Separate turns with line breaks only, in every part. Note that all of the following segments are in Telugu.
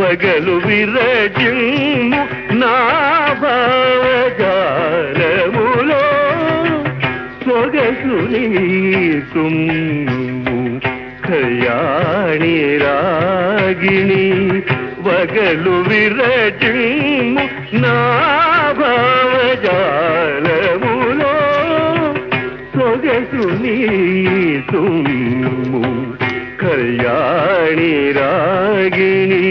వగలు విరజిమ్ము నా భావజాలములో సొగసు నీకుమ్ము కయాణి రాగిణి వగలు విరజిమ్ము నా భావజాలములో సొగసు నీకుమ్ము కళ్యాణి రాగిణి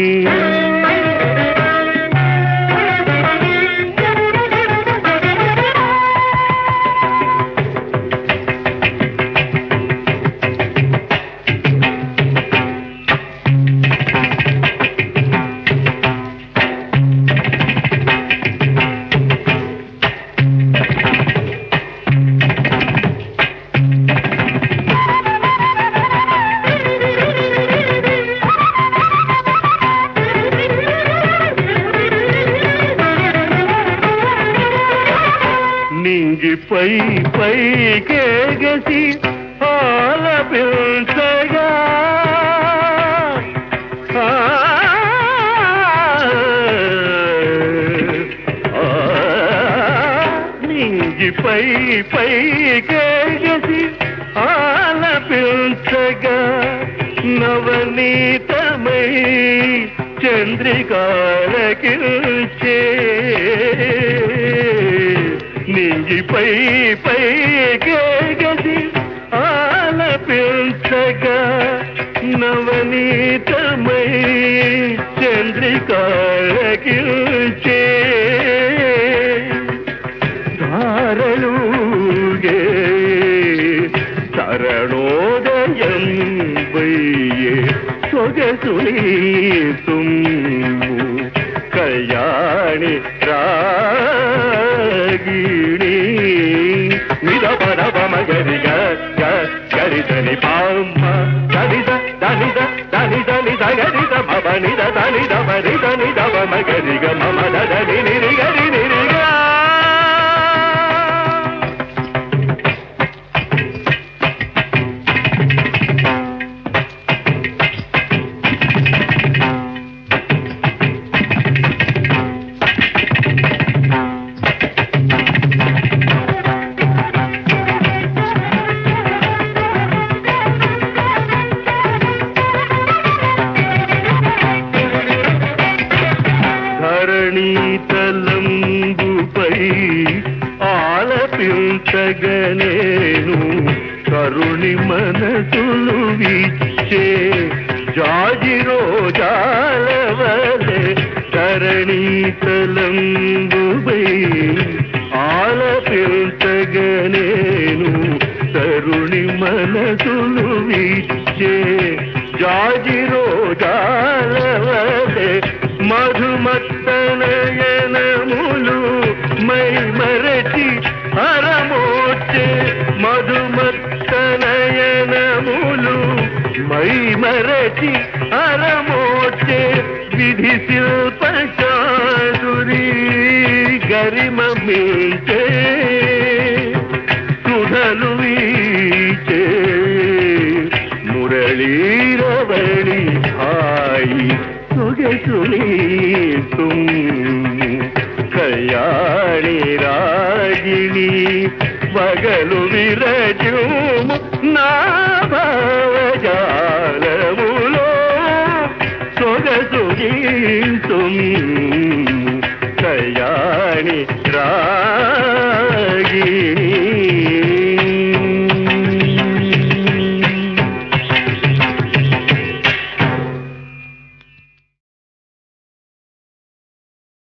నింగిపై పైకేగసి ఆలపించగా ఆ, ఆ, నింగిపై పైకేగసి ఆలపించగా నవనీతమై చంద్రికాలకిల్చే నింగిపై పై గది ఆలపించగా నవనీతమై చంద్రికాలకిల్చే ధారలుగే తరణోదయం వయ్యే సొగసుని తుమ్ము కళ్యాణి రాగిణి నిరపరపమ గరిగ గరిదని పామ్మ దనిద దనిద దని దని దగరిద మమ నిద దనిద మరిద నిద మమ గరిగ మమ దని నిరి గరి నిరిగా ధరణీతలంబుపై ఆలపించగనేను కరుణి మనసులు విచ్చే జాజి రోజాలవలే ధరణీతలంబుపై ఆలపించగనేను తరుణి మనసులు విచ్చే జాజి రోజాలవలే మధుమత్తనయనములు మై మరచి హరమోచే మధుమత్తనయనములు మై మరచి హరమోచే విధి శిల్ప చాదురి గరిమ మించే సుధలు వీచే మురళీరవళి హాయి సొగసుని కళ్యాణి రాగిణి వగలు విరజుము నా భావజాలములో సొగసుని కళ్యాణి రాగిణి